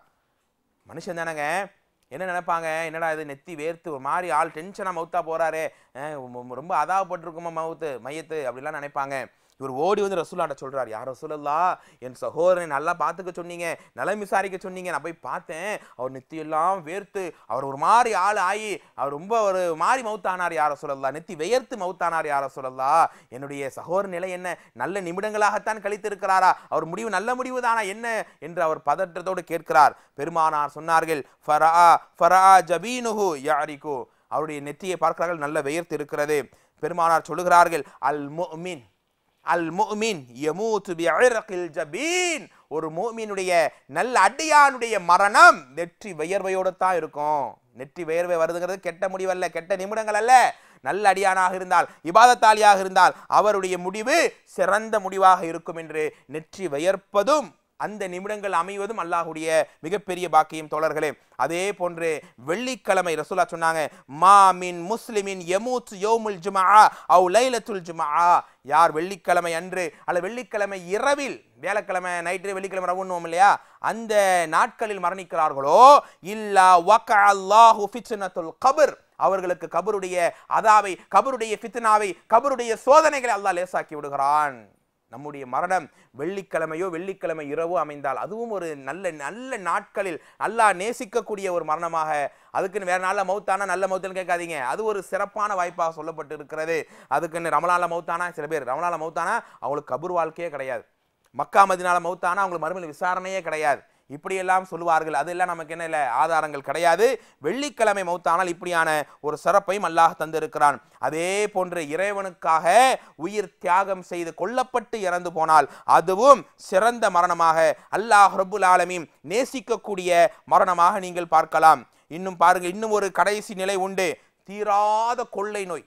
மனுஷன் தானேங்க என்ன நினைப்பாங்க என்னடா இது நெத்தி வேர்த்து ஒரு மாதிரி ஆள் டென்ஷனாக மவுத்தா போறாரே அஹ் ரொம்ப- ரொம்ப அதாவப்பட்டிருக்குமா மவுத்து மையத்து அப்படிலாம் நினைப்பாங்க இவர் ஓடி வந்து ரசூலாட்ட சொல்றார் யார் ரசூலல்லா என் சகோதரனை நல்லா பார்த்துக்க சொன்னீங்க நலம் விசாரிக்க சொன்னீங்க நான் போய் பார்த்தேன் அவர் நெத்தியெல்லாம் வேர்த்து அவர் ஒரு மாதிரி ஆள் ஆகி அவர் ரொம்ப ஒரு மாதிரி மவுத்தானார் யார சொல்லல்லா நெத்தி வியர்த்து மவுத்தானார் யார சொல்லல்லா என்னுடைய சகோதர நிலை என்ன நல்ல நிமிடங்களாகத்தான் கழித்திருக்கிறாரா அவர் முடிவு நல்ல முடிவு தானா என்ன என்று அவர் பதற்றத்தோடு கேட்கிறார் பெருமானார் சொன்னார்கள் ஃபரா ஃபரா ஜபீனுஹு யாரிகு அவருடைய நெத்தியை பார்க்கிறார்கள் நல்ல வியர்த்து இருக்கிறது பெருமானார் சொல்லுகிறார்கள் அல் முஃமின் அல் முஃமின் யமூத்து பிஇர்கில் ஜபீன் ஒரு மூமினுடைய நல்ல அடியானுடைய மரணம் நெற்றி வியர்வையோடு தான் இருக்கும் நெற்றி வியர்வை வருதுங்கிறது கெட்ட முடிவல்ல கெட்ட நிமிடங்கள் அல்ல நல்ல அடியானாக இருந்தால் இபாதத்தாலியாக இருந்தால் அவருடைய முடிவு சிறந்த முடிவாக இருக்கும் என்று நெற்றி வியர்ப்பதும் அந்த நிமிடங்கள் அமைவதும் அல்லாஹ்வுடைய மிகப்பெரிய பாக்கியம் தோழர்களே அதே போன்று வெள்ளிக்கிழமை ரசூலா சொன்னாங்க மா மின் முஸ்லிமின் யமூத் யோமுல் ஜுமா அவ் லைலத்துல் ஜுமா யார் வெள்ளிக்கிழமை அன்று அல்ல வெள்ளிக்கிழமை இரவில் வியாழக்கிழமை நைட்டு வெள்ளிக்கிழமை ரவுன்னுவோம் இல்லையா அந்த நாட்களில் மரணிக்கிறார்களோ இல்லா வக அல்லாஹு ஃபித்னத்துல் கபர் அவர்களுக்கு கபருடைய அதாவை கபருடைய ஃபித்னாவை கபருடைய சோதனைகளை அல்லாஹ் லேசாக்கி விடுகிறான் நம்முடைய மரணம் வெள்ளிக்கிழமையோ வெள்ளிக்கிழமை இரவோ அமைந்தால் அதுவும் ஒரு நல்ல நல்ல நாட்களில் அல்லாஹ் நேசிக்கக்கூடிய ஒரு மரணமாக அதுக்குன்னு வேற நாளில் மௌத்தானா நல்ல மௌத்துன்னு கேட்காதீங்க அது ஒரு சிறப்பான வாய்ப்பாக சொல்லப்பட்டு இருக்கிறது அதுக்குன்னு ரமலால மௌத்தானா சில பேர் ரமலால மௌத்தானா அவங்களுக்கு கபூர் வாழ்க்கையே கிடையாது மக்கா மதினால மௌத்தானா அவங்களுக்கு மறுமையில் விசாரணையே கிடையாது இப்படியெல்லாம் சொல்லுவார்கள் அதெல்லாம் நமக்கு என்ன இல்லை ஆதாரங்கள் கிடையாது வெள்ளிக்கிழமை மௌத்தானால் இப்படியான ஒரு சிறப்பையும் அல்லாஹ் தந்திருக்கிறான் அதே போன்று இறைவனுக்காக உயிர் தியாகம் செய்து கொல்லப்பட்டு இறந்து போனால் அதுவும் சிறந்த மரணமாக அல்லாஹ் ரப்புல் ஆலமீன் நேசிக்கக்கூடிய மரணமாக நீங்கள் பார்க்கலாம் இன்னும் பாருங்க இன்னும் ஒரு கடைசி நிலை உண்டு தீராத கொள்ளை நோய்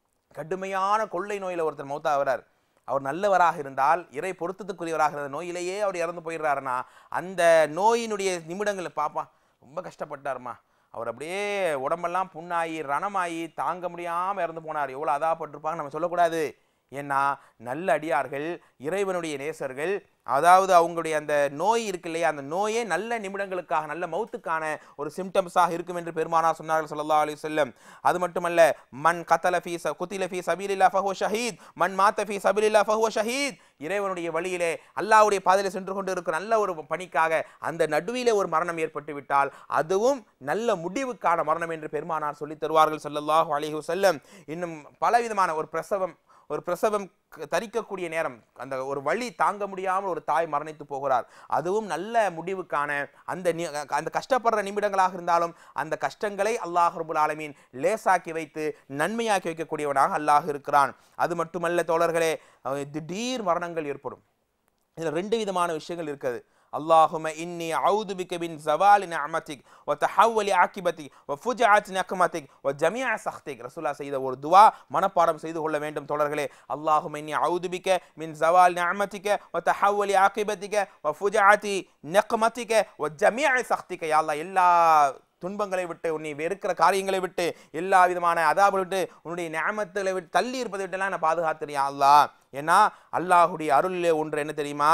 கடுமையான கொள்ளை நோயில ஒருத்தர் மௌத்தாகிறார் அவர் நல்லவராக இருந்தால் இறை பொருத்தத்துக்குரியவராக இருந்த நோயிலேயே அவர் இறந்து போயிடுறாருன்னா அந்த நோயினுடைய நிமிடங்களை பாப்பா ரொம்ப கஷ்டப்பட்டாருமா அவர் அப்படியே உடம்பெல்லாம் புண்ணாகி ரணமாகி தாங்க முடியாமல் இறந்து போனார் எவ்வளோ அதாப்பட்டிருப்பாங்க நம்ம சொல்லக்கூடாது ஏன்னா நல்ல அடியார்கள் இறைவனுடைய நேசர்கள் அதாவது அவங்களுடைய அந்த நோய் இருக்கு இல்லையா அந்த நோயே நல்ல நிமிடங்களுக்காக நல்ல மௌத்துக்கான ஒரு சிம்டம்ஸாக இருக்கும் என்று பெருமானார் சொன்னார்கள் ஸல்லல்லாஹு அலைஹி வஸல்லம் அது மட்டுமல்ல மன் கத்தல ஃபீ ச குத்தில ஃபீ சபீலில்லா ஃபஹுவ ஷஹீத் மன் மாத்த ஃபீ சபீலில்லா ஃபஹுவ ஷஹீத் இறைவனுடைய வழியிலே அல்லாஹ்வுடைய பாதையிலே சென்று கொண்டு இருக்கிற நல்ல ஒரு பணிக்காக அந்த நடுவிலே ஒரு மரணம் ஏற்பட்டு விட்டால் அதுவும் நல்ல முடிவுக்கான மரணம் என்று பெருமானார் சொல்லித் தருவார்கள் ஸல்லல்லாஹு அலைஹி வஸல்லம் இன்னும் பலவிதமான ஒரு பிரசவம் ஒரு பிரசவம் க- தரிக்கக்கூடிய நேரம் அந்த ஒரு வழி தாங்க முடியாமல் ஒரு தாய் மரணித்து போகிறார் அதுவும் நல்ல முடிவுக்கான அந்த நி- அந்த கஷ்டப்படுற நிமிடங்களாக இருந்தாலும் அந்த கஷ்டங்களை அல்லாஹ் ரபுல் ஆலமீன் லேசாக்கி வைத்து நன்மையாக்கி வைக்கக்கூடியவனாக அல்லாஹ் இருக்கிறான் அது மட்டுமல்ல தோழர்களே அஹ் திடீர் மரணங்கள் ஏற்படும் இதுல ரெண்டு விதமான விஷயங்கள் இருக்குது اللهم إني أعوذ بك من زوال نعمتك وتحول عاقبتك وفجعة نقمتك وجميع سخطك رسول الله செய்த ஒரு துவா மனப்பாடம் செய்து கொள்ள வேண்டும் தோழர்களே اللهم إني أعوذ بك من زوال نعمتك وتحول عاقبتك وفجعة نقمتك وجميع سخطك يا الله எல்லா துன்பங்களை விட்டு உன்னை வெறுக்கிற காரியங்களை விட்டு எல்லா விதமான அதாபை விட்டு உன்னுடைய நியமத்துகளை விட்டு தள்ளி இருப்பதை விட்டுலாம் நான் பாதுகாத்துறியா அல்லாஹ் ஏன்னா அல்லாஹுடைய அருளிலே ஒன்று என்ன தெரியுமா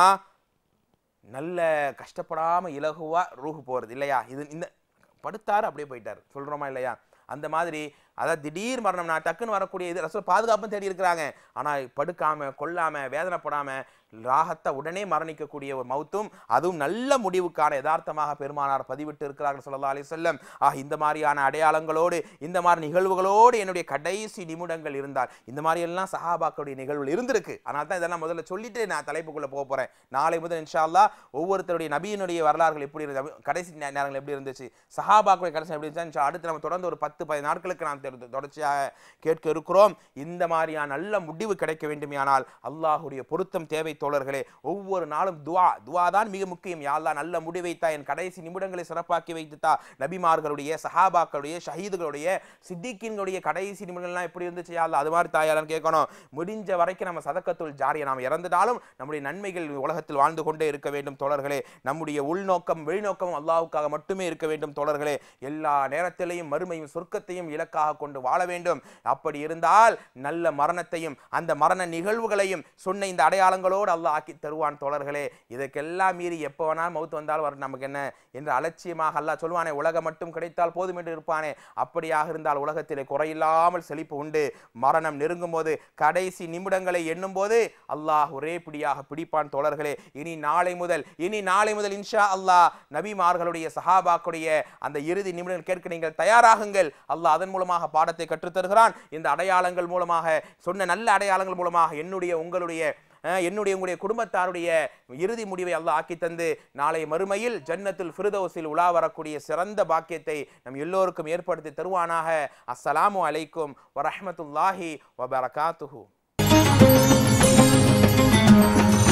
நல்ல கஷ்டப்படாம இலகுவா ரூஹு போறது இல்லையா இது இந்த படுத்தாரு அப்படியே போயிட்டார் சொல்றோமா இல்லையா அந்த மாதிரி அதாவது திடீர் மரணம் நான் டக்குன்னு வரக்கூடிய இது ரசூல் பாதுகாப்பும் தேடி இருக்கிறாங்க ஆனா படுக்காம கொல்லாம வேதனைப்படாம ராகத்தை உடனே மரணிக்கக்கூடிய ஒரு மௌத்தும் அதுவும் நல்ல முடிவுக்கான யதார்த்தமாக பெருமானார் பதிவிட்டு இருக்கிறார்கள் ஸல்லல்லாஹு அலைஹி வஸல்லம் ஆக இந்த மாதிரியான அடையாளங்களோடு இந்த மாதிரி நிகழ்வுகளோடு என்னுடைய கடைசி நிமிடங்கள் இருந்தால் இந்த மாதிரி எல்லாம் சஹாபாக்களுடைய நிகழ்வுகள் இருந்திருக்கு அதனால தான் இதெல்லாம் முதல்ல சொல்லிட்டு நான் தலைப்புக்குள்ள போக போறேன் நாளை முதல் இன்ஷா அல்லாஹ் ஒவ்வொருத்தருடைய நபியினுடைய வரலாறுகள் எப்படி இருந்தது கடைசி நே- நேரங்கள் எப்படி இருந்துச்சு சஹாபாக்களுடைய கடைசி எப்படி இருந்துச்சு இன்ஷா அடுத்து நம்ம தொடர்ந்து ஒரு பத்து பதினாறு நாட்களுக்கு நாம் தெரு- தொடர்ச்சியாக கேட்க இருக்கிறோம் இந்த மாதிரியான நல்ல முடிவு கிடைக்க வேண்டுமானால் அல்லாஹ்வுடைய பொருத்தம் தேவை தோழர்களே ஒவ்வொரு நாளும் துவா துவா தான் மிக முக்கியம் யா அல்லாஹ் நல்ல முடிவைத்தா என் கடைசி நிமிடங்களை சிறப்பாக்கி வைத்துத்தா நபிமார்களுடைய சஹாபாக்களுடைய ஷஹீதுகளுடைய சித்திக்கின்களுடைய கடைசி நிமிடங்கள்லாம் எப்படி இருந்துச்சு யா அல்லாஹ் அது மாதிரி தாயாரன்னு கேட்கணும் முடிஞ்ச வரைக்கும் நம்ம சதக்கத்துள் ஜாரியை நாம் இறந்துட்டாலும் நம்முடைய நன்மைகள் உலகத்தில் வாழ்ந்து கொண்டே இருக்க வேண்டும் தோழர்களே நம்முடைய உள்நோக்கம் வெளிநோக்கம் அல்லாஹ்வுக்காக மட்டுமே இருக்க வேண்டும் தோழர்களே எல்லா நேரத்திலையும் மறுமையும் சொர்க்கத்தையும் இலக்காக கொண்டு வாழ வேண்டும் அப்படி இருந்தால் நல்ல மரணத்தையும் அந்த மரண நிகழ்வுகளையும் சொன்ன இந்த அடையாளங்களோடு அல்லாஹ் ஆக்கி தருவான் தோழர்களே இதற்கெல்லாம் மீறி எப்போ வேணாலும் மௌத்து வந்தாலும் வரும் நமக்கு என்ன என்று அலட்சியமாக அல்லாஹ் சொல்வானே உலகம் மட்டும் கிடைத்தால் போதும் என்று இருப்பானே அப்படியாக இருந்தால் உலகத்திலே குறையில்லாமல் செழிப்பு உண்டு மரணம் நெருங்கும் போது கடைசி நிமிடங்களை எண்ணும் போது அல்லாஹ் ஒரே பிடியாக பிடிப்பான் தோழர்களே இனி நாளை முதல் இனி நாளை முதல் இன்ஷா அல்லாஹ் நபிமார்களுடைய சஹாபாக்குடைய அந்த இறுதி நிமிடங்கள் கேட்க நீங்கள் தயாராகுங்கள் அல்லாஹ் அதன் மூலமாக பாடத்தை கற்றுத் தருகிறான் இந்த அடையாளங்கள் மூலமாக சொன்ன நல்ல அடையாளங்கள் மூலமாக என்னுடைய உங்களுடைய அஹ், என்னுடைய உங்களுடைய குடும்பத்தாருடைய இறுதி முடிவை அல்லாஹ் ஆக்கி தந்து நாளை மறுமையில் ஜன்னத்துல் ஃபிர்தௌஸில் உலா வரக்கூடிய சிறந்த பாக்கியத்தை நம் எல்லோருக்கும் ஏற்படுத்தி தருவானாக அஸ்ஸலாமு அலைக்கும் வரஹ்மத்துல்லாஹி வபரகாத்துஹு